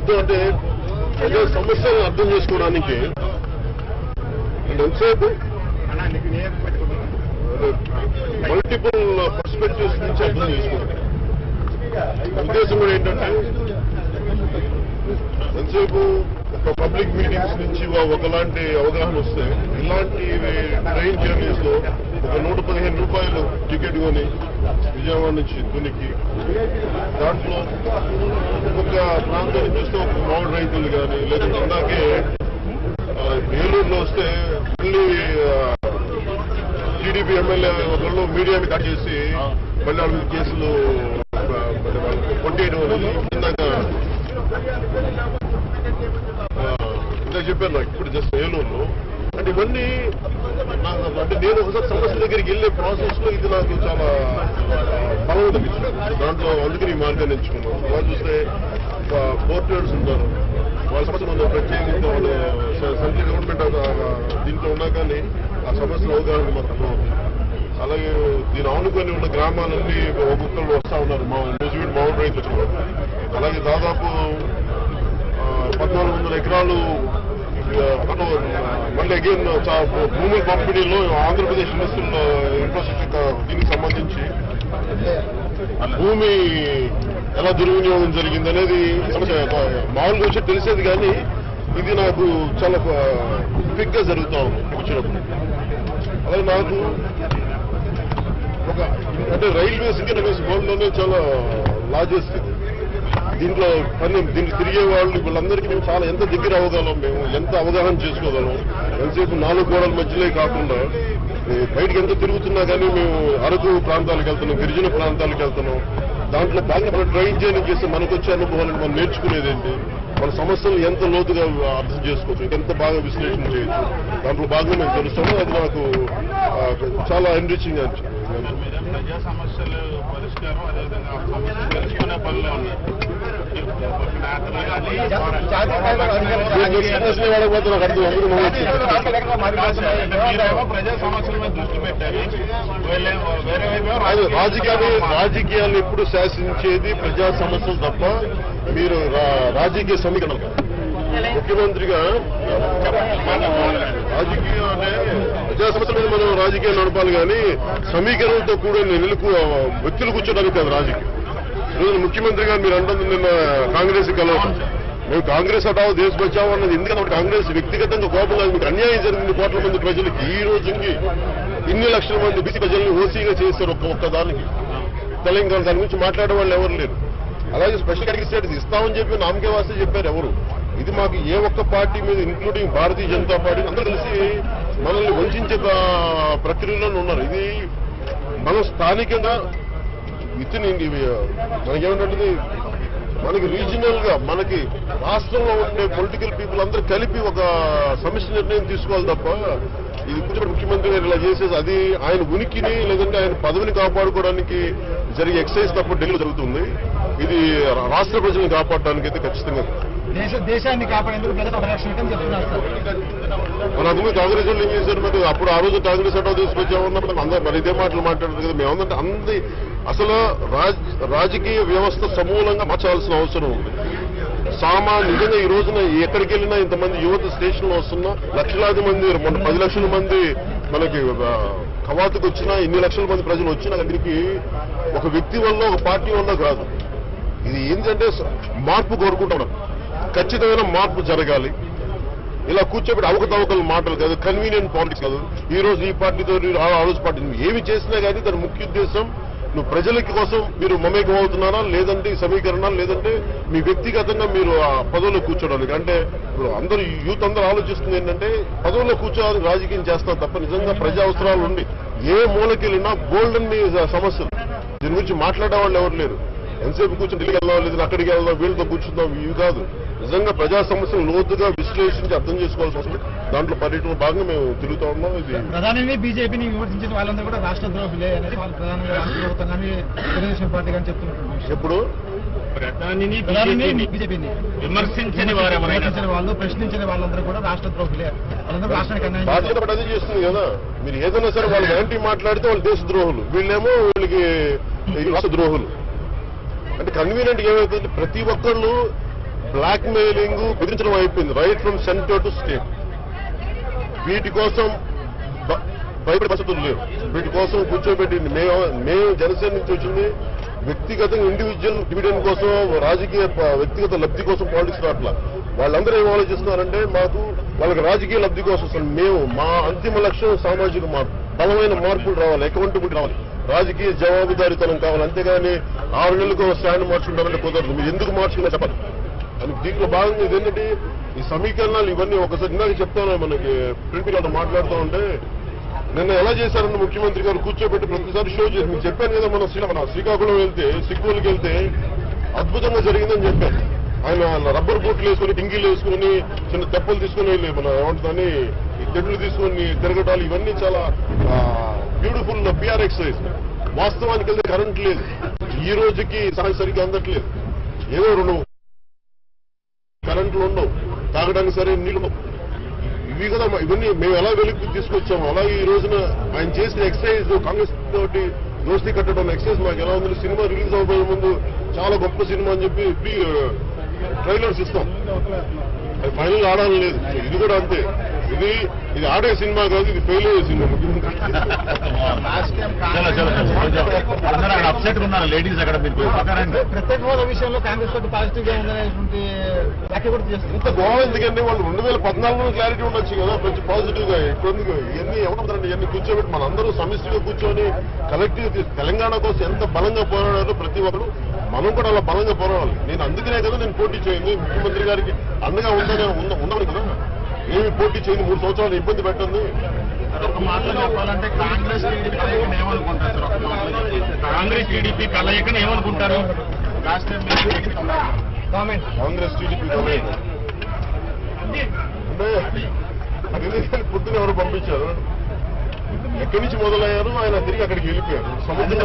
అర్థం అంటే ప్రజా సమస్యలను అర్థం చేసుకోవడానికి అంటే ఎంతసేపు మల్టిపుల్ పర్స్పెక్టివ్స్ నుంచి అర్థం చేసుకోవడం ఉద్దేశం కూడా ఏంటంటే ఎంతసేపు ఒక పబ్లిక్ మీటింగ్స్ నుంచి వా- ఒకలాంటి అవగాహన వస్తే ఇలాంటి ట్రైన్ జర్నీస్ లో ఒక నూట పదిహేను రూపాయలు టికెట్ కొని విజయవాడ నుంచి తునికి దాంట్లో ఒక్కొక్క ప్రాంతాన్ని చూస్తే ఒక మామిడి రైతులు కానీ లేదంటే ఇందాకే ఆ, ఏలూరులో వస్తే మళ్ళీ టీడీపీ ఎమ్మెల్యే ఒకళ్ళు మీడియాని కట్ చేసి మళ్ళీ వాళ్ళ మీద కేసులు ఆ, మరి వాళ్ళు కొట్టేయడం అనేది ఇందాక ఆ, ఇందాక చెప్పాను నాకు ఇప్పుడు జస్ట్ ఏలూరులో అంటే ఇవన్నీ నాకు అంటే నేను ఒకసారి సమస్య దగ్గరికి వెళ్ళే ప్రాసెస్ లో ఇది నాకు చాలా బలం తగ్గించింది దాంట్లో అందుకని ఈ మార్గాన్ని ఎంచుకున్నాను వాళ్ళు చూస్తే పోర్టర్స్ ఉన్నారు వాళ్ళ సమస్యలు ఉన్న ప్రత్యేకంగా వాళ్ళు సె- సెంట్రల్ గవర్నమెంట్ ఒక- దీంట్లో ఉన్నా కానీ ఆ సమస్యల అవగాహన మాత్రం అలాగే దీని ఆనుకొని ఉన్న గ్రామాలన్నీ ఒక్కొక్కరు వస్తా ఉన్నారు మా రోజువీడి మామూలు రైతులు వచ్చిన వాళ్ళు. అలాగే దాదాపు ఆ, పద్నాలుగు వందల ఎకరాలు ఆ, అటు, మళ్ళీ అగైన్ భూముల పంపిణీలో ఆంధ్రప్రదేశ్ ఇండస్ట్రియల్ ఇన్ఫ్రాస్ట్రక్చర్ దీనికి సంబంధించి భూమి ఎలా దుర్వినియోగం జరిగింది అనేది సమస్య మామూలుగా వచ్చి తెలిసేది కానీ ఇది నాకు చాలా క్విక్ గా జరుగుతా ఉంది వచ్చినప్పుడు అలాగే నాకు ఒక అంటే రైల్వేస్ ఇండియన్ రైల్వేస్ వరల్డ్ లోనే చాలా లార్జెస్ట్ ఇది దీంట్లో పని దీనికి తిరిగే వాళ్ళు వీళ్ళందరికీ మేము చాలా ఎంత దగ్గర అవ్వగలం మేము ఎంత అవగాహన చేసుకోగలం ఎంతసేపు నాలుగు గోడల మధ్యలో కాకుండా ఏ, బయటికి ఎంత తిరుగుతున్నా కానీ మేము అరకు ప్రాంతాలకు వెళ్తున్నాం గిరిజన ప్రాంతాలకు వెళ్తున్నాం దాంట్లో బాగా మనం ట్రైన్ చేయడం చేస్తే మనకు వచ్చే అనుభవాలను మనం నేర్చుకునేది ఏంటి మన సమస్యలు ఎంత లోతుగా అర్థం చేసుకోవచ్చు ఎంత బాగా విశ్లేషణ చేయొచ్చు దాంట్లో భాగంగా మేము తెలుస్తాము అది నాకు ఆ, చాలా ఎన్రిచింగ్ అనిపించింది ప్రజా సమస్యలు పరిష్కారం అదేవిధంగా సమస్యలు తెలుసుకునే పనిలో ఉన్నారు నేను ఎక్స్ప్రెషన్ వాడకపోతే నాకు అర్థం అందరూ నవ్వచ్చు. మీరేమో ప్రజా సమస్యల మీద దృష్టి పెట్టారు వీళ్ళే- వేరే వైపు కాదు రాజకీయాలు రాజకీయాలు ఎప్పుడు శాసించేది ప్రజా సమస్యలు తప్ప మీరు రా- రాజకీయ సమీకరణం కాదు. ముఖ్యమంత్రిగా రాజకీయం అంటే ప్రజా సమస్యల మీద మనం రాజకీయం నడపాలి కానీ సమీకరణలతో కూడా నిలుపు వ్యక్తులు కూర్చోడానికి కాదు రాజకీయం ఈరోజు ముఖ్యమంత్రిగా మీరు అంటుంది నిన్న కాంగ్రెస్ కలవటం మేము కాంగ్రెస్ హటావు దేశ బచావు అన్నది ఎందుకంటే కాంగ్రెస్ వ్యక్తిగతంగా కోపం కాదు మీకు అన్యాయం జరిగింది కోట్ల మంది ప్రజలకి ఈ రోజుకి ఇన్ని లక్షల మంది బీసీ ప్రజల్ని ఓసీగా చేస్తారు ఒక్క ఒక్క దానికి తెలంగాణ దాని గురించి మాట్లాడే వాళ్ళు ఎవరు లేరు అలాగే స్పెషల్ కేటగిరీ స్టేటస్ ఇస్తామని చెప్పి నామకే వాస్తే చెప్పారు ఎవరు ఇది మాకు ఏ ఒక్క పార్టీ మీద ఇంక్లూడింగ్ భారతీయ జనతా పార్టీ అందరూ కలిసి మనల్ని వంచే ప్ర- ప్రక్రియలోనే ఉన్నారు ఇది మనం స్థానికంగా విత్ ఇన్ మనకేమంటే మనకి రీజనల్ గా మనకి రాష్ట్రంలో ఉండే పొలిటికల్ పీపుల్ అందరూ కలిపి ఒక సమస్య నిర్ణయం తీసుకోవాలి తప్ప ఇది కూర్చొని ముఖ్యమంత్రి గారు ఇలా చేసేసి అది ఆయన ఉనికిని లేదంటే ఆయన పదవిని కాపాడుకోవడానికి జరిగే ఎక్సర్సైజ్ తప్ప ఢిల్లీ జరుగుతుంది ఇది రాష్ట్ర ప్రజలను కాపాడడానికి అయితే ఖచ్చితంగా దేశ దేశాన్ని కాపాడేందుకు ప్రజల పరిరక్షణ అని చెప్తున్నారు సార్ మన అందుకు కాంగ్రెస్ వాళ్ళు ఏం చేశారు మరి అప్పుడు ఆ రోజు కాంగ్రెస్ అటో తీసుకొచ్చామన్నప్పుడు అందరూ మరి ఇదే మాటలు మాట్లాడదు కదా మేమందంటే అంది అసలు రాజ్ రాజకీయ వ్యవస్థ సమూలంగా మార్చాల్సిన అవసరం ఉంది సామా నిజంగా ఈ రోజున ఎక్కడికి వెళ్ళినా ఇంతమంది యువత స్టేషన్ లో వస్తున్నా లక్షలాది మంది మొన్న పది లక్షల మంది మనకి ఆ, కవాతుకు వచ్చినా ఇన్ని లక్షల మంది ప్రజలు వచ్చినా దీనికి ఒక వ్యక్తి వల్ల ఒక పార్టీ వల్ల కాదు ఇది ఏంటంటే మార్పు కోరుకుంటున్నాం ఖచ్చితమైన మార్పు జరగాలి ఇలా కూర్చోబెట్టి అవకతవకల మాటలు కాదు కన్వీనియంట్ పాలిటిక్స్ కాదు ఈ రోజు ఈ పార్టీతో ఈ ఆ రోజు పార్టీ నువ్వు ఏమి చేసినా కానీ దాని ముఖ్య ఉద్దేశం నువ్వు ప్రజలకి కోసం మీరు మమేకం అవుతున్నారా లేదంటే ఈ సమీకరణాలు లేదంటే మీ వ్యక్తిగతంగా మీరు ఆ పదవిలో కూర్చోడానికి అంటే ఇప్పుడు అందరూ యూత్ అందరూ ఆలోచిస్తుంది ఏంటంటే పదవిలో కూర్చోవాలి రాజకీయం చేస్తాం తప్ప నిజంగా ప్రజా అవసరాలు ఉండి ఏ మూలకి వెళ్ళినా బోల్డ్ అన్ని సమస్యలు దీని గురించి మాట్లాడే వాళ్ళు ఎవరు లేరు ఎంతసేపు కూర్చొని ఢిల్లీకి వెళ్దాం లేదా అక్కడికి వెళ్దాం వీళ్ళతో కూర్చుందాం ఇవి కాదు నిజంగా ప్రజా సమస్యలు లోతుగా విశ్లేషించి అర్థం చేసుకోవాల్సిన అవసరం ఉంది. దాంట్లో పర్యటన భాగంగా మేము తిరుగుతా ఉన్నాం ఇది ప్రధానంగా బీజేపీని విమర్శించిన వాళ్ళందరూ కూడా రాష్ట్ర ద్రోహులే అనేది వాళ్ళు ప్రధానంగా రాష్ట్ర ప్రభుత్వం కానీ తెలుగుదేశం పార్టీ కానీ చెప్తున్నారు ఎప్పుడు ప్రధానిని ప్రధాని బీజేపీని విమర్శించని వారెవరైనా విమర్శించిన వాళ్ళు ప్రశ్నించిన వాళ్ళందరూ కూడా రాష్ట్ర ద్రోహులే వాళ్ళందరూ రాష్ట్రానికి అన్యాయం భారతీయ చేశారు. పడి అదే చేస్తుంది కదా మీరు ఏదైనా సరే వాళ్ళు యాంటీ మాట్లాడితే వాళ్ళు దేశ ద్రోహులు వీళ్ళేమో వీళ్ళకి ఈ రాష్ట్ర ద్రోహులు అంటే కన్వీనియంట్ ఏమైతుంది ప్రతి ఒక్కళ్ళు బ్లాక్ మెయిలింగ్ బెదిరించడం అయిపోయింది right from centre to state వీటి కోసం బ- భయపడే పరిస్థితులు లేవు వీటి కోసం కూర్చోబెట్టి మేము మేము జనసేన నుంచి వచ్చింది వ్యక్తిగతంగా ఇండివిజువల్ డివిడెండ్ కోసం రాజకీయ ప- వ్యక్తిగత లబ్ధి కోసం పాలిటిక్స్ రావట్లా వాళ్ళందరూ ఏం ఆలోచిస్తున్నారంటే మాకు వాళ్ళకి రాజకీయ లబ్ధి కోసం అసలు మేము మా అంతిమ లక్ష్యం సామాజిక మార్పు బలమైన మార్పులు రావాలి అకౌంటబిలిటీ రావాలి రాజకీయ జవాబుదారీతనం కావాలి అంతేగాని ఆరు నెలలకు స్టాండ్ మార్చుకుంటారంటే కుదరదు మీరు ఎందుకు మార్చుకున్నా చెప్పండి అని దీంట్లో భాగంగా ఇదేంటంటే ఈ సమీకరణాలు ఇవన్నీ ఒకసారి ఇందాక చెప్తాను మనకి ప్రింట్ మీడియాలో మాట్లాడుతూ ఉంటే నిన్న ఎలా చేశారన్న ముఖ్యమంత్రి గారు కూర్చోబెట్టి ప్రతిసారి షో చేసి మీకు చెప్పాను కదా మన శ్రీ మన శ్రీకాకుళం వెళ్తే సిక్కులకి వెళ్తే అద్భుతంగా జరిగిందని చెప్పాను ఆయన రబ్బర్ బూట్లు వేసుకుని డింగిలు వేసుకుని చిన్న తెప్పలు తీసుకుని వెళ్ళి మన ఏమంటుందని ఈ తెడ్లు తీసుకుని తిరగటాలు ఇవన్నీ చాలా బ్యూటిఫుల్ పిఆర్ ఎక్సైజ్ వాస్తవానికి వెళ్తే కరెంట్ లేదు ఈ రోజుకి సరి- సరిగ్గా అందట్లేదు ఏదో రెండు కరెంట్లు ఉండవు తాగడానికి సరైన నీళ్లు ఉండవు. ఇవి కదా మ- ఇవన్నీ మేము ఎలా వెలుగు తీసుకొచ్చాము అలాగే ఈ రోజున ఆయన చేసిన ఎక్సైజ్ కాంగ్రెస్ తోటి దోస్తీ కట్టడం ఎక్సైజ్ మాకు ఎలా ఉంది సినిమా రిలీజ్ అవ్వబోయే ముందు చాలా గొప్ప సినిమా అని చెప్పి ప్రీ ట్రైలర్స్ ఇస్తాం అది ఫైనల్ ఆడాలని లేదు ఇది కూడా అంతే ఇది ఇది ఆడే సినిమా కాదు ఇది ఫెయిల్ అయ్యే సినిమా చలో చలో అందరూ అక్కడ అప్సెట్ ఉన్నారు లేడీస్ అక్కడ మీరు పక్కనండి ప్రత్యేక హోదా విషయంలో కాంగ్రెస్ పార్టీ పాజిటివ్ గా ఉందనేటువంటి వ్యాఖ్య కూడా చేస్తుంది ఇంత గోవా ఎందుకంటే వాళ్ళు రెండు వేల పద్నాలుగులో క్లారిటీ ఉండొచ్చు కదా కొంచెం పాజిటివ్ గా ఇప్పుడు ఇవన్నీ ఏమంటారండి ఇవన్నీ కూర్చోబెట్టి మనందరూ సమిష్టిగా కూర్చొని కలెక్టివ్ తెలంగాణ కోసం ఎంత బలంగా పోరాడారో ప్రతి ఒక్కరు మనం కూడా అలా బలంగా పోరాడాలి నేను అందుకనే కదా నేను పోటీ చేయండి ముఖ్యమంత్రి గారికి అండగా ఉందనే ఉండ- ఉండమని కదా ఏమి పోటీ చేయండి మూడు సంవత్సరాలు ఇబ్బంది పెట్టండి ఒక మాటలో చెప్పాలంటే కాంగ్రెస్ టీడీపీ కలయికని ఏమనుకుంటారు సార్ ఒక మాటలో చెప్పాలి. కాంగ్రెస్ టీడీపీ కలయికని ఏమనుకుంటారు లాస్ట్ టైం మీరు కామెంట్ కాంగ్రెస్ టీడీపీ కలయిక. అంటే అది ఎందుకంటే పొద్దున ఎవరు పంపించారు ఎక్కడి నుంచి మొదలయ్యారు ఆయన తిరిగి అక్కడికి వెళ్ళిపోయారు సముద్రం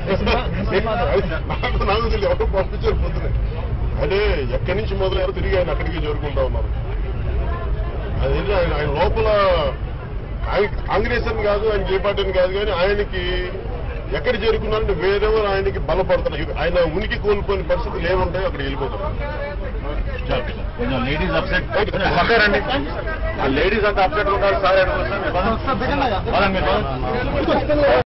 నాకు నాకు తెలియదు ఎవరు పంపించారు పొద్దున అంటే ఎక్కడి నుంచి మొదలయ్యారు తిరిగి ఆయన అక్కడికి చేరుకుంటా ఉన్నారు అది ఏంటి ఆయన ఆయన లోపల ఆయన కాంగ్రెస్ అని కాదు ఆయనకి ఏ పార్టీ అని కాదు కానీ ఆయనకి ఎక్కడ చేరుకున్నారంటే వేరెవరు ఆయనకి బలపడుతున్నారు ఆయన ఉనికి కోల్పోయిన పరిస్థితులు ఏముంటాయో అక్కడ వెళ్ళిపోతారు కొంచెం లేడీస్ అప్సెట్ పక్కరండి లేడీస్ అంతా అప్సెట్ ఉన్నారు సార్ ఎక్కడ వస్తారు? పదండి. పదండి మీరు.